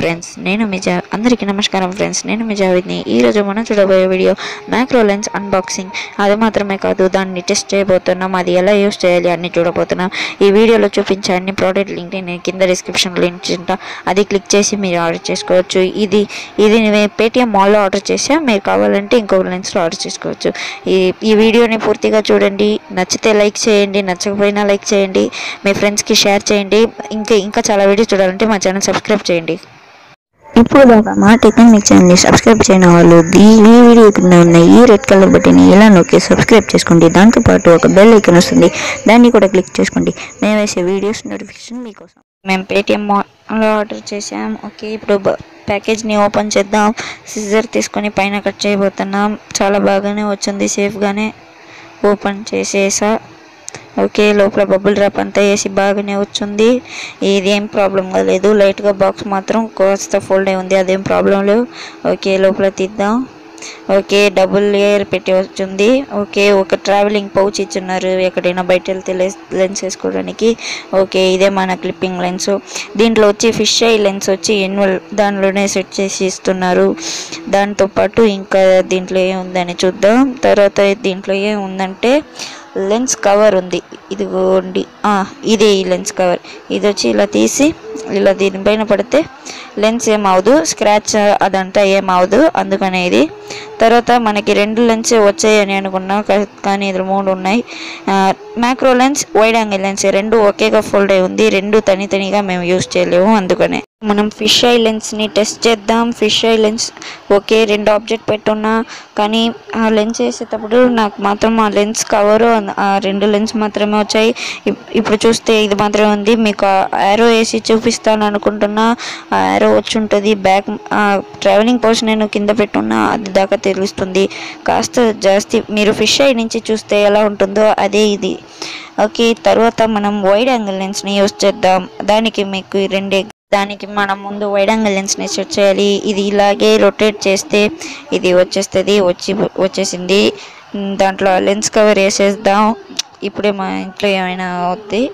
friends నేను మీ జా అందరికీ నమస్కారం ఫ్రెండ్స్ నేను మీ జావేద్ని ఈరోజు మనం చూడబోయే వీడియో మైక్రో లెన్స్ అన్బాక్సింగ్ అది మాత్రమే కాదు దాన్ని టెస్ట్ చేయబోతున్నాం అది ఎలా యూస్ చేయాలి అన్ని చూడబోతున్నాం ఈ వీడియోలో చూపించే అన్ని ప్రోడక్ట్ లింక్ నేను కింద డిస్క్రిప్షన్లో లింక్ ఉంటా అది క్లిక్ చేసి మీరు ఆర్డర్ చేసుకోవచ్చు ఇది ఇది నేను పేటిఎం మాల్లో ఆర్డర్ చేసా మీరు కావాలంటే ఇంకొక లెన్స్లో ఆర్డర్ చేసుకోవచ్చు ఈ ఈ వీడియోని పూర్తిగా చూడండి నచ్చితే లైక్ చేయండి నచ్చకపోయినా లైక్ చేయండి మీ ఫ్రెండ్స్కి షేర్ చేయండి ఇంకా ఇంకా చాలా వీడియోస్ చూడాలంటే మా ఛానల్ సబ్స్క్రైబ్ చేయండి ఇప్పుడు దాకా మా టెక్నిక్ ఛానల్ని సబ్స్క్రైబ్ చేయని వాళ్ళు ఈ ఈ వీడియో కింద ఉన్న ఈ రెడ్ కలర్ బటన్ని ఇలా నొక్కి సబ్స్క్రైబ్ చేసుకోండి దాంతోపాటు ఒక బెల్ ఐకన్ వస్తుంది దాన్ని కూడా క్లిక్ చేసుకోండి మేము వేసే వీడియోస్ నోటిఫికేషన్ మీకోసం మేము పేటిఎం మాల్లో ఆర్డర్ చేసాం ఓకే ఇప్పుడు బ- ప్యాకేజ్ని ఓపెన్ చేద్దాం సిజర్ తీసుకొని పైన కట్ చేయబోతున్నాం చాలా బాగానే వచ్చింది సేఫ్గానే ఓపెన్ చేసేసా ఓకే లోపల బబుల్ ర్యాప్ అంతా వేసి బాగానే వచ్చింది ఇది ఏం ప్రాబ్లం లేదు లైట్గా బాక్స్ మాత్రం కాస్త ఫోల్డ్ అయి ఉంది అదేం ప్రాబ్లం లేవు ఓకే లోపల తీద్దాం ఓకే డబుల్ లేయర్ పెట్టి వచ్చింది ఓకే ఒక ట్రావెలింగ్ పౌచ్ ఇచ్చున్నారు ఎక్కడైనా బయట వెళ్తే లెన్స్ వేసుకోవడానికి ఓకే ఇదే మన క్లిప్పింగ్ లెన్స్ దీంట్లో వచ్చి ఫిష్ ఐ లెన్స్ వచ్చి ఎన్వల్ దానిలోనే సెట్ చేసి ఇస్తున్నారు దాంతోపాటు ఇంకా దీంట్లో ఏముందని చూద్దాం తర్వాత దీంట్లో ఏముందంటే లెన్స్ కవర్ ఉంది ఇదిగోండి ఆ, ఇదే ఈ లెన్స్ కవర్ ఇది వచ్చి ఇలా తీసి ఇలా దీనిపైన పడితే లెన్స్ ఏమవదు స్క్రాచ్ అదంతా ఏమవదు అందుకనే ఇది తర్వాత మనకి రెండు లెన్స్ వచ్చాయని అనుకున్నా కా- కానీ ఇది మూడు ఉన్నాయి macro lens wide angle lens రెండు ఒకేగా ఫోల్డ్ అయి ఉంది రెండు తని తనిగా మేము యూస్ చేయలేము అందుకనే మనం ఫిష్ ఐ లెన్స్ని టెస్ట్ చేద్దాం ఫిష్ ఐ లెన్స్ ఓకే రెండు ఆబ్జెక్ట్ పెట్టున్నా కానీ ఆ లెన్స్ వేసేటప్పుడు నాకు మాత్రం ఆ లెన్స్ కవరు ఆ రెండు లెన్స్ మాత్రమే వచ్చాయి ఇప్- ఇప్పుడు చూస్తే ఇది మాత్రమే ఉంది మీకు ఆరో వేసి చూపిస్తాను అనుకుంటున్నా ఆ ఆరో వచ్చి ఉంటుంది బ్యాక్ ట్రావెలింగ్ పోర్షన్ నేను కింద పెట్టున్నా అది దాకా తెలుస్తుంది కాస్త జాస్తి మీరు ఫిష్ ఐ నుంచి చూస్తే ఎలా ఉంటుందో అదే ఇది ఓకే తర్వాత మనం వైడ్ యాంగిల్ లెన్స్ని యూస్ చేద్దాం దానికి మీకు ఈ రెండే దానికి మనం ముందు వైడ్ యాంగిల్ లెన్స్ని సెట్ చేయాలి ఇది ఇలాగే రొటేట్ చేస్తే ఇది వచ్చేస్తుంది వచ్చి వచ్చేసింది ఉమ్, దాంట్లో లెన్స్ కవర్ వేసేద్దాం ఇప్పుడే మా ఇంట్లో ఏమైనా అవుద్ది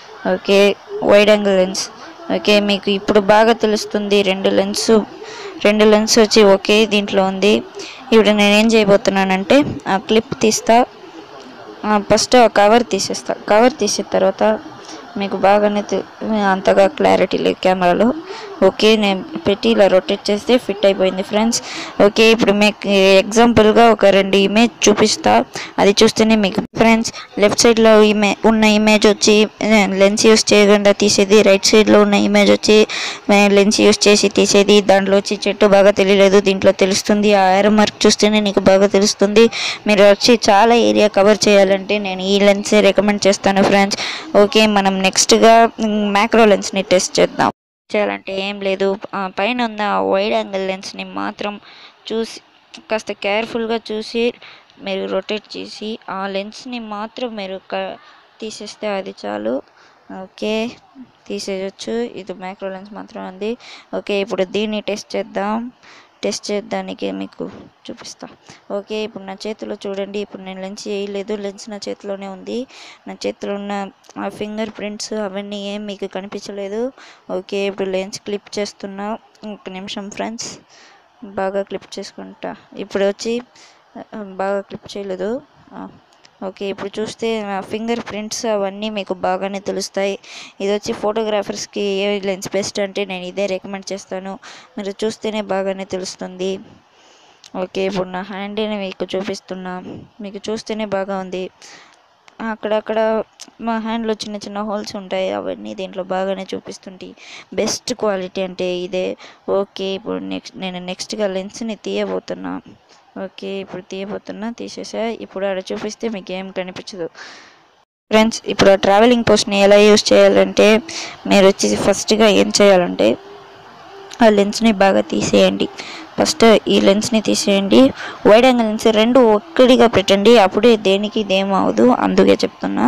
okay wide angle lens okay మీకు ఇప్పుడు బాగా తెలుస్తుంది రెండు లెన్స్ రెండు లెన్స్ వచ్చి ఒకే దీంట్లో ఉంది ఇప్పుడు నేను ఏం చేయబోతున్నానంటే ఆ క్లిప్ తీస్తా ఫస్ట్ ఆ కవర్ తీసేస్తా కవర్ తీసిన తర్వాత మీకు బాగానే తె- అంతగా క్లారిటీ లేదు కెమెరాలో ఓకే నేను పెట్టి ఇలా రొటేట్ చేస్తే ఫిట్ అయిపోయింది ఫ్రెండ్స్ ఓకే ఇప్పుడు మీకు ఎగ్జాంపుల్గా ఒక రెండు ఇమేజ్ చూపిస్తా అది చూస్తేనే మీకు ఫ్రెండ్స్ లెఫ్ట్ సైడ్లో ఇమే ఉన్న ఇమేజ్ వచ్చి లెన్స్ యూస్ చేయకుండా తీసేది రైట్ సైడ్లో ఉన్న ఇమేజ్ వచ్చి లెన్స్ యూస్ చేసి తీసేది దాంట్లో వచ్చి చెట్టు బాగా తెలియలేదు దీంట్లో తెలుస్తుంది ఆ ఆరో మార్క్ చూస్తేనే నీకు బాగా తెలుస్తుంది మీరు వచ్చి చాలా ఏరియా కవర్ చేయాలంటే నేను ఈ లెన్సే రికమెండ్ చేస్తాను ఫ్రెండ్స్ ఓకే మనం నెక్స్ట్గా మ్యాక్రో లెన్స్ని టెస్ట్ చేద్దాం చేయాలంటే ఏం లేదు ఆ పైన ఉన్న వైడ్ యాంగిల్ లెన్స్ని మాత్రం చూసి కాస్త కేర్ఫుల్గా చూసి మీరు రొటేట్ చేసి ఆ లెన్స్ని మాత్రం మీరు క తీసేస్తే అది చాలు ఓకే తీసేయచ్చు ఇది మైక్రో లెన్స్ మాత్రం ఉంది ఓకే ఇప్పుడు దీన్ని టెస్ట్ చేద్దాం టెస్ట్ చేయడానికి మీకు చూపిస్తా ఓకే ఇప్పుడు నా చేతిలో చూడండి ఇప్పుడు నేను లెన్స్ వేయలేదు లెన్స్ నా చేతిలోనే ఉంది నా చేతిలో ఉన్న ఆ ఫింగర్ ప్రింట్స్ అవన్నీ ఏం మీకు కనిపించలేదు ఓకే ఇప్పుడు లెన్స్ క్లిప్ చేస్తున్నా ఒక నిమిషం ఫ్రెండ్స్ బాగా క్లిప్ చేసుకుంటా ఇప్పుడు వచ్చి ఆ, బాగా క్లిప్ చేయలేదు ఆ, ఓకే ఇప్పుడు చూస్తే ఫింగర్ ప్రింట్స్ అవన్నీ మీకు బాగానే తెలుస్తాయి ఇది వచ్చి ఫోటోగ్రాఫర్స్కి ఏ లెన్స్ బెస్ట్ అంటే నేను ఇదే రికమెండ్ చేస్తాను మీరు చూస్తేనే బాగానే తెలుస్తుంది ఓకే ఇప్పుడు నా హ్యాండ్ని మీకు చూపిస్తున్నా మీకు చూస్తేనే బాగా ఉంది అక్కడక్కడ మా హ్యాండ్లో చిన్న చిన్న హోల్స్ ఉంటాయి అవన్నీ దీంట్లో బాగానే చూపిస్తుంటాయి బెస్ట్ క్వాలిటీ అంటే ఇదే ఓకే ఇప్పుడు నెక్స్ట్ నేను నెక్స్ట్గా లెన్స్ని తీయబోతున్నా ఓకే ఇప్పుడు తీయబోతున్నా తీసేసా ఇప్పుడు ఆడ చూపిస్తే మీకు ఏం కనిపించదు ఫ్రెండ్స్ ఇప్పుడు ఆ ట్రావెలింగ్ పోస్ట్ని ఎలా యూస్ చేయాలంటే మీరు వచ్చి ఫస్ట్గా ఏం చేయాలంటే ఆ లెన్స్ని బాగా తీసేయండి ఫస్ట్ ఈ లెన్స్ని తీసేయండి వైడ్ యాంగిల్ లెన్స్ రెండు ఒక్కడిగా పెట్టండి అప్పుడే దేనికి ఇదేం అవ్వదు అందుకే చెప్తున్నా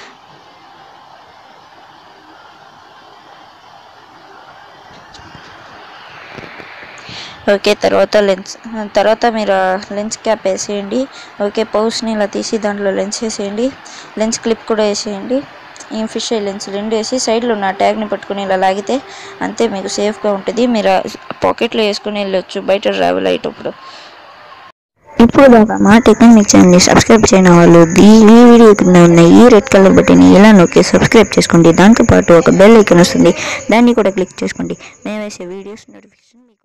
ఓకే తర్వాత లెన్స్ తర్వాత మీరు ఆ లెన్స్ క్యాప్ వేసేయండి ఓకే పౌచ్ని ఇలా తీసి దాంట్లో లెన్స్ వేసేయండి లెన్స్ క్లిప్ కూడా వేసేయండి ఈ ఫిష్ ఐ లెన్స్ రెండు వేసి సైడ్లో ఉన్న ట్యాగ్ని పట్టుకుని ఇలా లాగితే అంతే మీకు సేఫ్గా ఉంటుంది మీరు పాకెట్లో వేసుకుని వెళ్ళొచ్చు బయట ట్రావెల్ అయ్యేటప్పుడు ఇప్పుడు దాకా మా టెక్నిక్ ఛానల్ని సబ్స్క్రైబ్ చేయని వాళ్ళు ఈ ఈ వీడియో కింద ఉన్న ఈ రెడ్ కలర్ బటన్ని ఇలా నొక్కి సబ్స్క్రైబ్ చేసుకోండి దాంతోపాటు ఒక బెల్ ఐకన్ వస్తుంది దాన్ని కూడా క్లిక్ చేసుకోండి మేము వేసే వీడియోస్ నోటిఫికేషన్